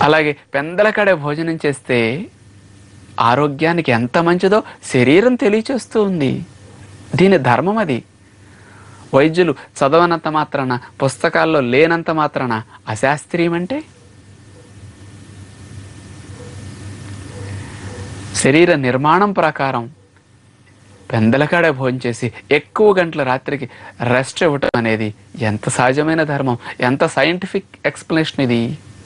అలాగే పెందలకడే భోజనం చేస్తే ఆరోగ్యానికి ఎంత మంచిదో శరీరం తెలియచేస్తూ ఉంది దీని ధర్మం అది వైద్యులు చదవనంత మాత్రాన పుస్తకాల్లో లేనంత మాత్రాన అశాస్త్రీయం అంటే శరీర నిర్మాణం ప్రకారం పెందలకాడే భోజనం చేసి ఎక్కువ గంటల రాత్రికి రెస్ట్ ఇవ్వటం అనేది ఎంత సహజమైన ధర్మం ఎంత సైంటిఫిక్ ఎక్స్ప్లెనేషన్ ఇది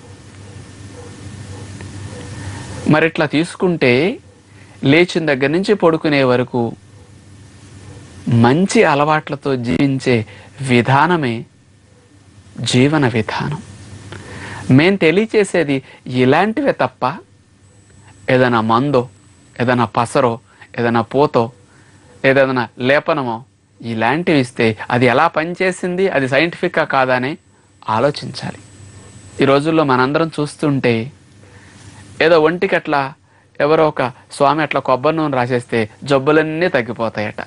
మరి ఇట్లా తీసుకుంటే లేచిన దగ్గర నుంచి పడుకునే వరకు మంచి అలవాట్లతో జీవించే విధానమే జీవన విధానం మేం తెలియచేసేది ఇలాంటివే తప్ప ఏదైనా మందో ఏదైనా పసరో ఏదైనా పోతో ఏదైనా లేపనమో ఇలాంటివి ఇస్తే అది ఎలా పనిచేసింది అది సైంటిఫిక్గా కాదా అని ఆలోచించాలి ఈ రోజుల్లో మనందరం చూస్తుంటే ఏదో ఒంటికి అట్లా ఎవరో ఒక స్వామి అట్లా కొబ్బరి నూనె రాసేస్తే జబ్బులన్నీ తగ్గిపోతాయట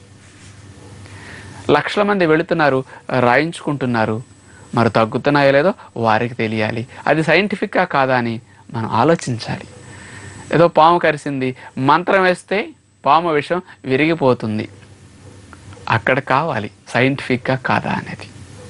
లక్షల మంది వెళుతున్నారు రాయించుకుంటున్నారు మరి తగ్గుతున్నాయో లేదో వారికి తెలియాలి అది సైంటిఫిక్గా కాదా అని మనం ఆలోచించాలి ఏదో పాము కరిసింది మంత్రం వేస్తే పాము విషం విరిగిపోతుంది అక్కడ కావాలి సైంటిఫిక్గా కాదా అనేది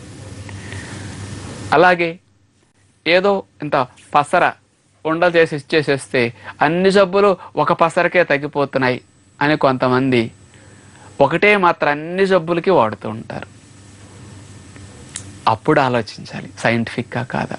అలాగే ఏదో ఇంత పసర ఉండలు చేసి ఇచ్చేసేస్తే అన్ని జబ్బులు ఒక పసరకే తగ్గిపోతున్నాయి అని కొంతమంది ఒకటే మాత్రం అన్ని జబ్బులకి వాడుతూ ఉంటారు అప్పుడు ఆలోచించాలి సైంటిఫిక్గా కాదా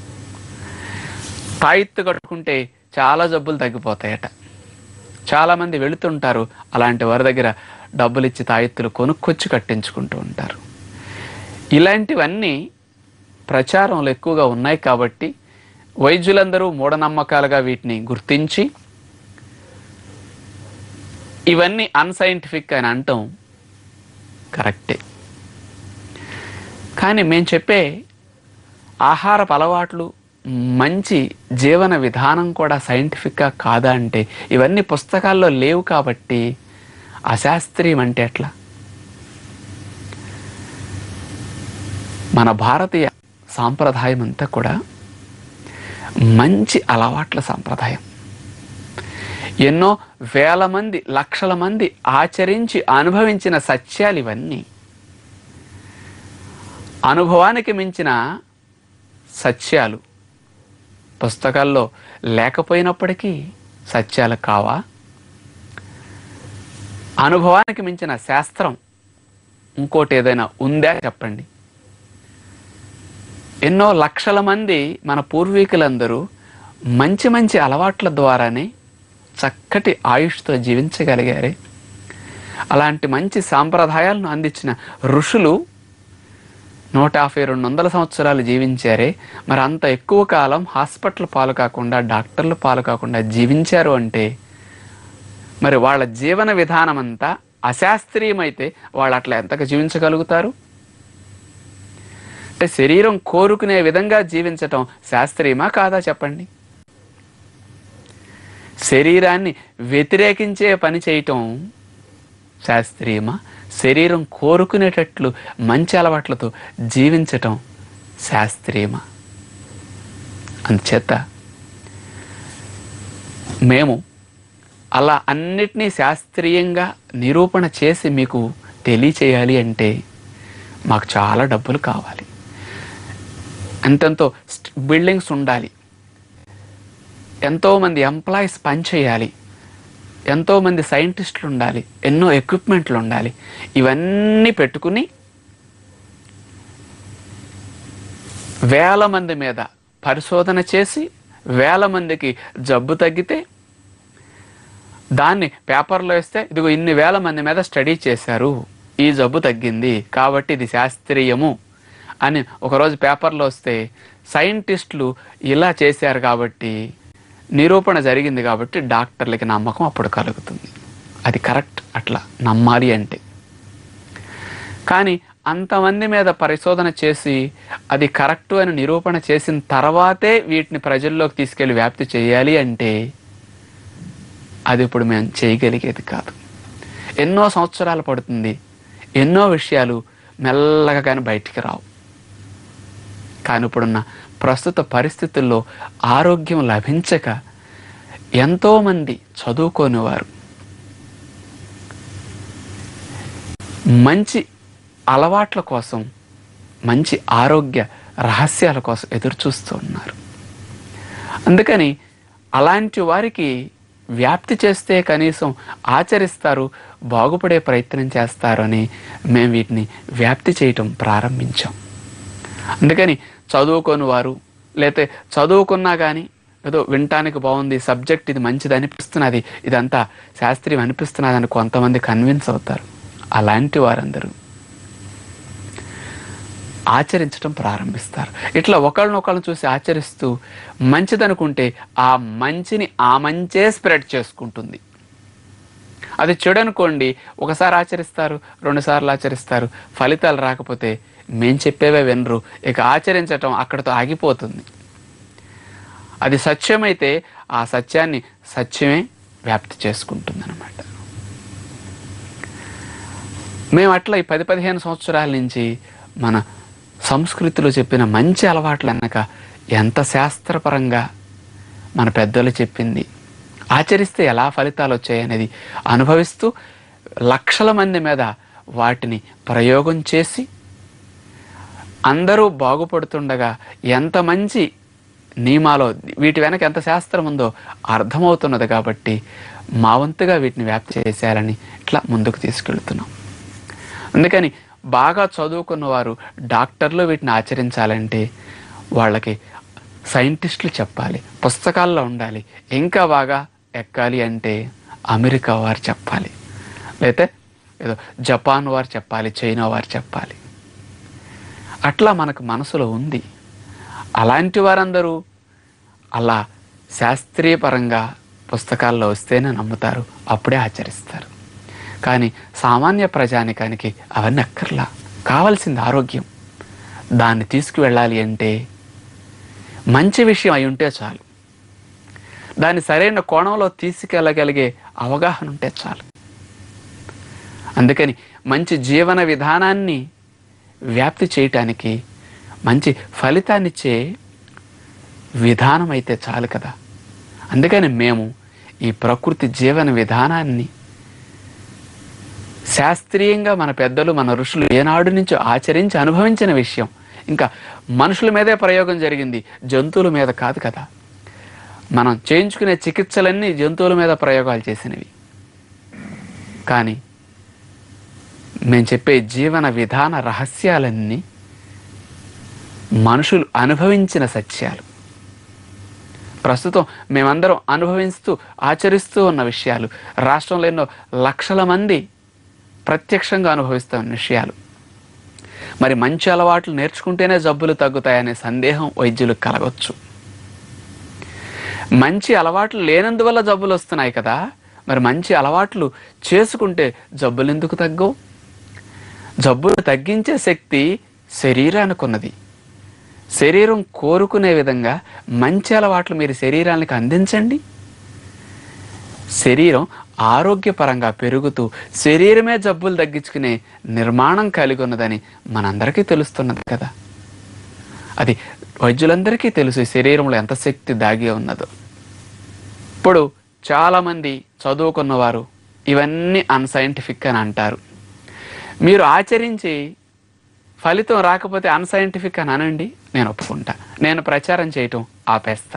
తాయిత్తు కట్టుకుంటే చాలా జబ్బులు తగ్గిపోతాయట చాలామంది వెళుతుంటారు అలాంటి వారి దగ్గర డబ్బులు ఇచ్చి తాయెత్తులు కొనుక్కొచ్చి కట్టించుకుంటూ ఉంటారు ఇలాంటివన్నీ ప్రచారంలో ఎక్కువగా ఉన్నాయి కాబట్టి వైద్యులందరూ మూఢనమ్మకాలుగా వీటిని గుర్తించి ఇవన్నీ అన్సైంటిఫిక్ అని అంటాం కరెక్టే కానీ మేము చెప్పే ఆహారపు అలవాట్లు మంచి జీవన విధానం కూడా సైంటిఫిక్గా కాదా అంటే ఇవన్నీ పుస్తకాల్లో లేవు కాబట్టి అశాస్త్రీయం అంటే ఎట్లా మన భారతీయ సాంప్రదాయం అంతా కూడా మంచి అలవాట్ల సాంప్రదాయం ఎన్నో వేల మంది లక్షల మంది ఆచరించి అనుభవించిన సత్యాలు ఇవన్నీ అనుభవానికి మించిన సత్యాలు పుస్తకాల్లో లేకపోయినప్పటికీ సత్యాలు కావా అనుభవానికి మించిన శాస్త్రం ఇంకోటి ఏదైనా ఉందా చెప్పండి ఎన్నో లక్షల మంది మన పూర్వీకులందరూ మంచి మంచి అలవాట్ల ద్వారానే చక్కటి ఆయుష్తో జీవించగలిగారే అలాంటి మంచి సాంప్రదాయాలను అందించిన ఋషులు నూట యాభై రెండు వందల సంవత్సరాలు జీవించారే మరి అంత ఎక్కువ కాలం హాస్పిటల్ పాలు కాకుండా డాక్టర్ల పాలు కాకుండా జీవించారు అంటే మరి వాళ్ళ జీవన విధానం అంతా అశాస్త్రీయమైతే వాళ్ళు అట్లా ఎంతగా జీవించగలుగుతారు అంటే శరీరం కోరుకునే విధంగా జీవించటం శాస్త్రీయమా కాదా చెప్పండి శరీరాన్ని వ్యతిరేకించే పని చేయటం శాస్త్రీయమా శరీరం కోరుకునేటట్లు మంచి అలవాట్లతో జీవించటం శాస్త్రీయమా అందుచేత మేము అలా అన్నిటినీ శాస్త్రీయంగా నిరూపణ చేసి మీకు తెలియచేయాలి అంటే మాకు చాలా డబ్బులు కావాలి ఎంతెంతో స్ట్- బిల్డింగ్స్ ఉండాలి ఎంతోమంది ఎంప్లాయీస్ పనిచేయాలి ఎంతోమంది సైంటిస్టులు ఉండాలి ఎన్నో ఎక్విప్మెంట్లు ఉండాలి ఇవన్నీ పెట్టుకుని వేల మంది మీద పరిశోధన చేసి వేల మందికి జబ్బు తగ్గితే దాన్ని పేపర్లో వేస్తే ఇదిగో ఇన్ని వేల మంది మీద స్టడీ చేశారు ఈ జబ్బు తగ్గింది కాబట్టి ఇది శాస్త్రీయము అని ఒకరోజు పేపర్లో వస్తే సైంటిస్టులు ఇలా చేశారు కాబట్టి నిరూపణ జరిగింది కాబట్టి డాక్టర్లకి నమ్మకం అప్పుడు కలుగుతుంది అది కరెక్ట్ అట్లా నమ్మాలి అంటే కానీ అంతమంది మీద పరిశోధన చేసి అది కరెక్టు అని నిరూపణ చేసిన తర్వాతే వీటిని ప్రజల్లోకి తీసుకెళ్లి వ్యాప్తి చేయాలి అంటే అది ఇప్పుడు మేము చేయగలిగేది కాదు ఎన్నో సంవత్సరాలు పడుతుంది ఎన్నో విషయాలు మెల్లగా కానీ బయటికి రావు కానీ ఇప్పుడున్న ప్రస్తుత పరిస్థితుల్లో ఆరోగ్యం లభించక ఎంతోమంది చదువుకోనివారు మంచి అలవాట్ల కోసం మంచి ఆరోగ్య రహస్యాల కోసం ఎదురు చూస్తూ ఉన్నారు అందుకని అలాంటి వారికి వ్యాప్తి చేస్తే కనీసం ఆచరిస్తారు బాగుపడే ప్రయత్నం చేస్తారు అని మేము వీటిని వ్యాప్తి చేయటం ప్రారంభించాం అందుకని చదువుకొని వారు లేతే చదువుకున్నా కానీ ఏదో వినటానికి బాగుంది సబ్జెక్ట్ ఇది మంచిది అనిపిస్తున్నది ఇదంతా శాస్త్రీయం అనిపిస్తున్నది అని కొంతమంది కన్విన్స్ అవుతారు అలాంటి వారందరూ ఆచరించడం ప్రారంభిస్తారు ఇట్లా ఒకళ్ళనొకళ్ళని చూసి ఆచరిస్తూ మంచిదనుకుంటే ఆ మంచిని ఆ మంచే స్ప్రెడ్ చేసుకుంటుంది అది చెడు అనుకోండి ఒకసారి ఆచరిస్తారు రెండుసార్లు ఆచరిస్తారు ఫలితాలు రాకపోతే మేం చెప్పేవే వినరు ఇక ఆచరించటం అక్కడితో ఆగిపోతుంది అది సత్యమైతే ఆ సత్యాన్ని సత్యమే వ్యాప్తి చేసుకుంటుంది అనమాట మేము అట్లా ఈ పది పదిహేను సంవత్సరాల నుంచి మన సంస్కృతిలో చెప్పిన మంచి అలవాట్లు అన్నక ఎంత శాస్త్రపరంగా మన పెద్దలు చెప్పింది ఆచరిస్తే ఎలా ఫలితాలు వచ్చాయనేది అనుభవిస్తూ లక్షల మంది మీద వాటిని ప్రయోగం చేసి అందరూ బాగుపడుతుండగా ఎంత మంచి నియమాలో వీటి వెనక ఎంత శాస్త్రం ఉందో అర్థమవుతున్నది కాబట్టి మా వంతుగా వీటిని వ్యాప్తి చేశారని ఇట్లా ముందుకు తీసుకెళ్తున్నాం అందుకని బాగా చదువుకున్న వారు డాక్టర్లు వీటిని ఆచరించాలంటే వాళ్ళకి సైంటిస్టులు చెప్పాలి పుస్తకాల్లో ఉండాలి ఇంకా బాగా ఎక్కాలి అంటే అమెరికా వారు చెప్పాలి లేతే ఏదో జపాన్ వారు చెప్పాలి చైనా వారు చెప్పాలి అట్లా మనకు మనసులో ఉంది అలాంటి వారందరూ అలా శాస్త్రీయపరంగా పుస్తకాల్లో వస్తేనే నమ్ముతారు అప్పుడే ఆచరిస్తారు కానీ సామాన్య ప్రజానికానికి అవన్నీ అక్కర్లా కావాల్సింది ఆరోగ్యం దాన్ని తీసుకువెళ్ళాలి అంటే మంచి విషయం అయి ఉంటే చాలు దాన్ని సరైన కోణంలో తీసుకెళ్ళగలిగే అవగాహన ఉంటే చాలు అందుకని మంచి జీవన విధానాన్ని వ్యాప్తి చేయటానికి మంచి ఫలితాన్నిచ్చే విధానం అయితే చాలు కదా అందుకని మేము ఈ ప్రకృతి జీవన విధానాన్ని శాస్త్రీయంగా మన పెద్దలు మన ఋషులు ఏనాడు నుంచో ఆచరించి అనుభవించిన విషయం ఇంకా మనుషుల మీదే ప్రయోగం జరిగింది జంతువుల మీద కాదు కదా మనం చేయించుకునే చికిత్సలన్నీ జంతువుల మీద ప్రయోగాలు చేసినవి కానీ మేము చెప్పే జీవన విధాన రహస్యాలన్నీ మనుషులు అనుభవించిన సత్యాలు ప్రస్తుతం మేమందరం అనుభవిస్తూ ఆచరిస్తూ ఉన్న విషయాలు రాష్ట్రంలో ఎన్నో లక్షల మంది ప్రత్యక్షంగా అనుభవిస్తున్న విషయాలు మరి మంచి అలవాట్లు నేర్చుకుంటేనే జబ్బులు తగ్గుతాయనే సందేహం వైద్యులకు కలగవచ్చు మంచి అలవాట్లు లేనందువల్ల జబ్బులు వస్తున్నాయి కదా మరి మంచి అలవాట్లు చేసుకుంటే జబ్బులు ఎందుకు తగ్గవు జబ్బులు తగ్గించే శక్తి శరీరానికి ఉన్నది శరీరం కోరుకునే విధంగా మంచి అలవాట్లు మీరు శరీరానికి అందించండి శరీరం ఆరోగ్యపరంగా పెరుగుతూ శరీరమే జబ్బులు తగ్గించుకునే నిర్మాణం కలిగి ఉన్నదని మనందరికీ తెలుస్తున్నది కదా అది వైద్యులందరికీ తెలుసు ఈ శరీరంలో ఎంత శక్తి దాగి ఉన్నదో ఇప్పుడు చాలామంది చదువుకున్నవారు ఇవన్నీ అన్సైంటిఫిక్ అని అంటారు మీరు ఆచరించి ఫలితం రాకపోతే అన్సైంటిఫిక్ అని అనండి నేను ఒప్పుకుంటా నేను ప్రచారం చేయటం ఆపేస్తా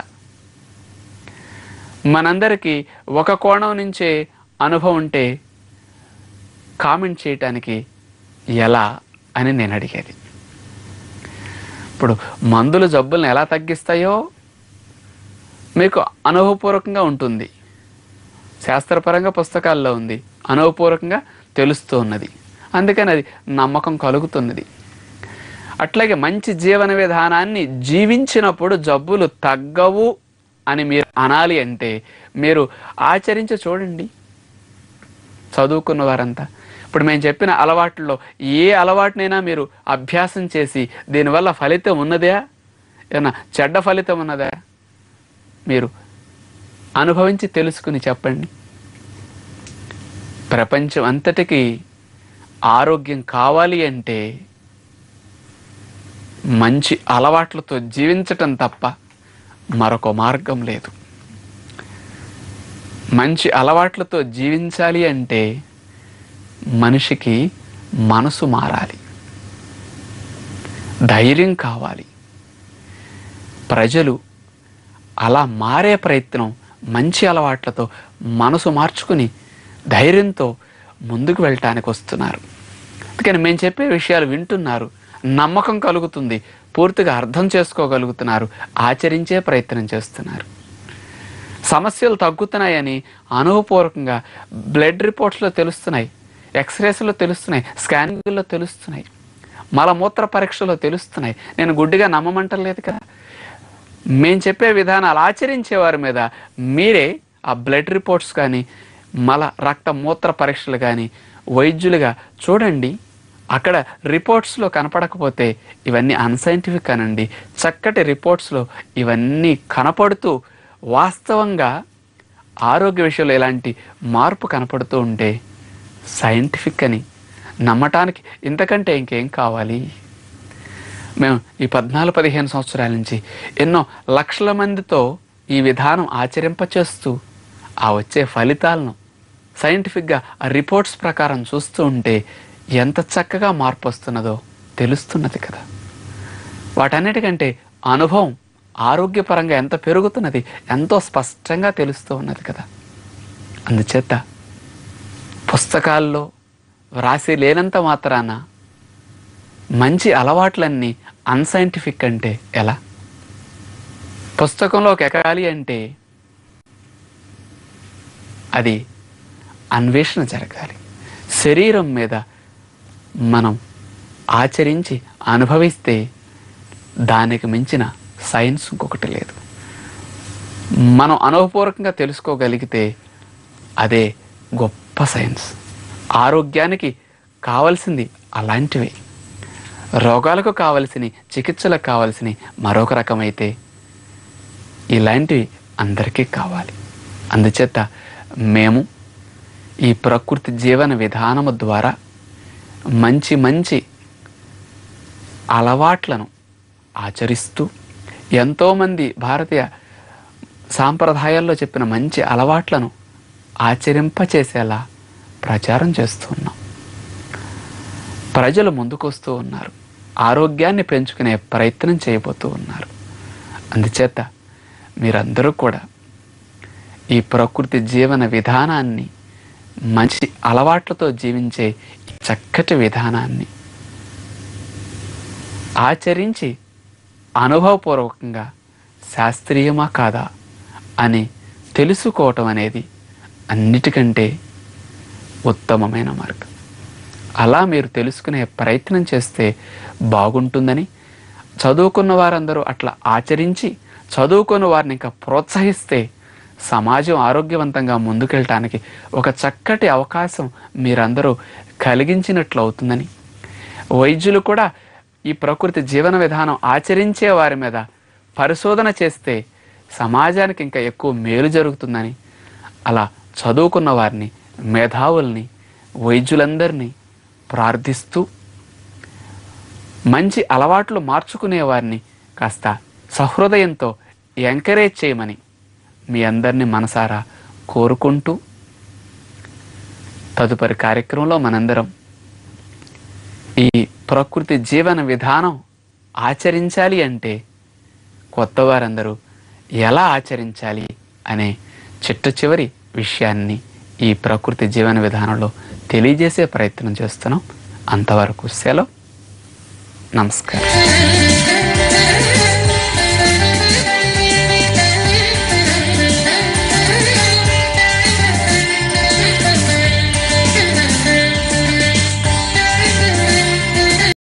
మనందరికీ ఒక కోణం నుంచే అనుభవం ఉంటే కామెంట్ చేయటానికి ఎలా అని నేను అడిగేది ఇప్పుడు మందులు జబ్బులను ఎలా తగ్గిస్తాయో మీకు అనుభవపూర్వకంగా ఉంటుంది శాస్త్రపరంగా పుస్తకాల్లో ఉంది అనుభవపూర్వకంగా తెలుస్తూ ఉన్నది అందుకని అది నమ్మకం కలుగుతున్నది అట్లాగే మంచి జీవన విధానాన్ని జీవించినప్పుడు జబ్బులు తగ్గవు అని మీరు అనాలి అంటే మీరు ఆచరించి చూడండి చదువుకున్న వారంతా ఇప్పుడు మేము చెప్పిన అలవాట్లలో ఏ అలవాటునైనా మీరు అభ్యాసం చేసి దీనివల్ల ఫలితం ఉన్నదా ఏమన్నా చెడ్డ ఫలితం ఉన్నదా మీరు అనుభవించి తెలుసుకుని చెప్పండి ప్రపంచం అంతటికి ఆరోగ్యం కావాలి అంటే మంచి అలవాట్లతో జీవించటం తప్ప మరొక మార్గం లేదు మంచి అలవాట్లతో జీవించాలి అంటే మనిషికి మనసు మారాలి ధైర్యం కావాలి ప్రజలు అలా మారే ప్రయత్నం మంచి అలవాట్లతో మనసు మార్చుకుని ధైర్యంతో ముందుకు వెళ్ళటానికి వస్తున్నారు అందుకని మేము చెప్పే విషయాలు వింటున్నారు నమ్మకం కలుగుతుంది పూర్తిగా అర్థం చేసుకోగలుగుతున్నారు ఆచరించే ప్రయత్నం చేస్తున్నారు సమస్యలు తగ్గుతున్నాయని అనుభవపూర్వకంగా బ్లడ్ రిపోర్ట్స్లో తెలుస్తున్నాయి ఎక్స్రేస్లో తెలుస్తున్నాయి స్కానింగ్లో తెలుస్తున్నాయి మలమూత్ర పరీక్షలో తెలుస్తున్నాయి నేను గుడ్డిగా నమ్మమంటలేదు కదా మేము చెప్పే విధానాలు ఆచరించే వారి మీద మీరే ఆ బ్లడ్ రిపోర్ట్స్ కానీ మల రక్త మూత్ర పరీక్షలు కానీ వైద్యులుగా చూడండి అక్కడ రిపోర్ట్స్లో కనపడకపోతే ఇవన్నీ అన్సైంటిఫిక్ అనండి చక్కటి రిపోర్ట్స్లో ఇవన్నీ కనపడుతూ వాస్తవంగా ఆరోగ్య విషయంలో ఇలాంటి మార్పు కనపడుతూ ఉంటే సైంటిఫిక్ అని నమ్మటానికి ఇంతకంటే ఇంకేం కావాలి మేము ఈ పద్నాలుగు పదిహేను సంవత్సరాల నుంచి ఎన్నో లక్షల మందితో ఈ విధానం ఆచరింపచేస్తూ ఆ వచ్చే ఫలితాలను సైంటిఫిక్గా ఆ రిపోర్ట్స్ ప్రకారం చూస్తూ ఉంటే ఎంత చక్కగా మార్పు వస్తున్నదో తెలుస్తున్నది కదా వాటన్నిటికంటే అనుభవం ఆరోగ్యపరంగా ఎంత పెరుగుతున్నది ఎంతో స్పష్టంగా తెలుస్తూ ఉన్నది కదా అందుచేత పుస్తకాల్లో వ్రాసి లేనంత మాత్రాన మంచి అలవాట్లన్నీ అన్సైంటిఫిక్ అంటే ఎలా పుస్తకంలోకి ఎక్కాలి అంటే అది అన్వేషణ జరగాలి శరీరం మీద మనం ఆచరించి అనుభవిస్తే దానికి మించిన సైన్స్ ఇంకొకటి లేదు మనం అనుభవపూర్వకంగా తెలుసుకోగలిగితే అదే గొప్ప సైన్స్ ఆరోగ్యానికి కావలసింది అలాంటివే రోగాలకు కావలసిన చికిత్సలకు కావలసిన మరొక రకమైతే ఇలాంటివి అందరికీ కావాలి అందుచేత మేము ఈ ప్రకృతి జీవన విధానము ద్వారా మంచి మంచి అలవాట్లను ఆచరిస్తూ ఎంతోమంది భారతీయ సాంప్రదాయాల్లో చెప్పిన మంచి అలవాట్లను ఆచరింపచేసేలా ప్రచారం చేస్తూ ఉన్నాం ప్రజలు ముందుకొస్తూ ఉన్నారు ఆరోగ్యాన్ని పెంచుకునే ప్రయత్నం చేయబోతూ ఉన్నారు అందుచేత మీరందరూ కూడా ఈ ప్రకృతి జీవన విధానాన్ని మంచి అలవాట్లతో జీవించే ఈ చక్కటి విధానాన్ని ఆచరించి అనుభవపూర్వకంగా శాస్త్రీయమా కాదా అని తెలుసుకోవటం అనేది అన్నిటికంటే ఉత్తమమైన మార్గం అలా మీరు తెలుసుకునే ప్రయత్నం చేస్తే బాగుంటుందని చదువుకున్న వారందరూ అట్లా ఆచరించి చదువుకున్న వారిని ఇంకా ప్రోత్సహిస్తే సమాజం ఆరోగ్యవంతంగా ముందుకెళ్ళటానికి ఒక చక్కటి అవకాశం మీరందరూ కలిగించినట్లు అవుతుందని వైద్యులు కూడా ఈ ప్రకృతి జీవన విధానం ఆచరించే వారి మీద పరిశోధన చేస్తే సమాజానికి ఇంకా ఎక్కువ మేలు జరుగుతుందని అలా చదువుకున్న వారిని మేధావుల్ని వైద్యులందరినీ ప్రార్థిస్తూ మంచి అలవాట్లు మార్చుకునే వారిని కాస్త సహృదయంతో ఎంకరేజ్ చేయమని మీ అందరినీ మనసారా కోరుకుంటూ తదుపరి కార్యక్రమంలో మనందరం ఈ ప్రకృతి జీవన విధానం ఆచరించాలి అంటే కొత్త వారందరూ ఎలా ఆచరించాలి అనే చిట్ట చివరి విషయాన్ని ఈ ప్రకృతి జీవన విధానంలో తెలియజేసే ప్రయత్నం చేస్తున్నాం అంతవరకు సెలవు నమస్కారం